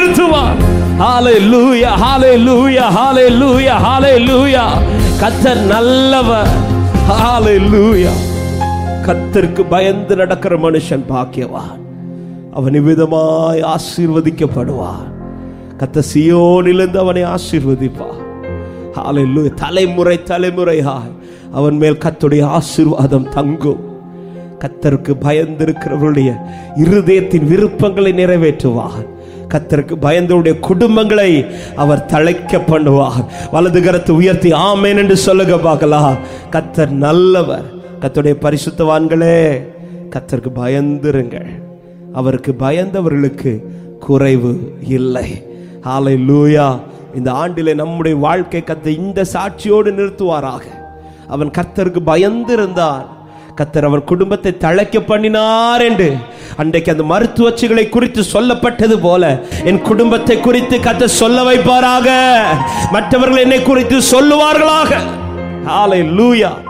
நிறுத்துவார் ஹalleluya ஹalleluya ஹalleluya ஹalleluya கர்த்தர் நல்லவர் ஹalleluya கர்த்தருக்கு பயந்து நடக்கிற மனுஷன் பாக்கியவான் அவன் இவ்விதமாய் ஆசீர்வதிக்கப்படுவான் கத்த சியோனிலிருந்து அவனை ஆசீர்வதிப்பார் ஹalleluya தலைமுறை தலைமுறையாய் அவன் மேல் கத்துடைய ஆசீர்வாதம் தங்கும் கத்தருக்கு பயந்திருக்கிறவருடைய இருதயத்தின் விருப்பங்களை நிறைவேற்றுவார் கத்தருக்கு பயந்தவருடைய குடும்பங்களை அவர் தழைக்க பண்ணுவார் வலது கரத்தை உயர்த்தி ஆமேன் என்று சொல்லுங்க பார்க்கலாம் கத்தர் நல்லவர் கத்தருடைய பரிசுத்தவான்களே கத்தருக்கு பயந்திருங்கள் அவருக்கு பயந்தவர்களுக்கு குறைவு இல்லை ஹாலை லூயா இந்த ஆண்டிலே நம்முடைய வாழ்க்கை கத்தை இந்த சாட்சியோடு நிறுத்துவாராக அவன் கர்த்தருக்கு பயந்திருந்தான் கத்தர் அவர் குடும்பத்தை தழைக்க பண்ணினார் என்று அன்றைக்கு அந்த மருத்துவச்சிகளை குறித்து சொல்லப்பட்டது போல என் குடும்பத்தை குறித்து கத்த சொல்ல வைப்பாராக மற்றவர்கள் என்னை குறித்து சொல்லுவார்களாக ஹாலை லூயா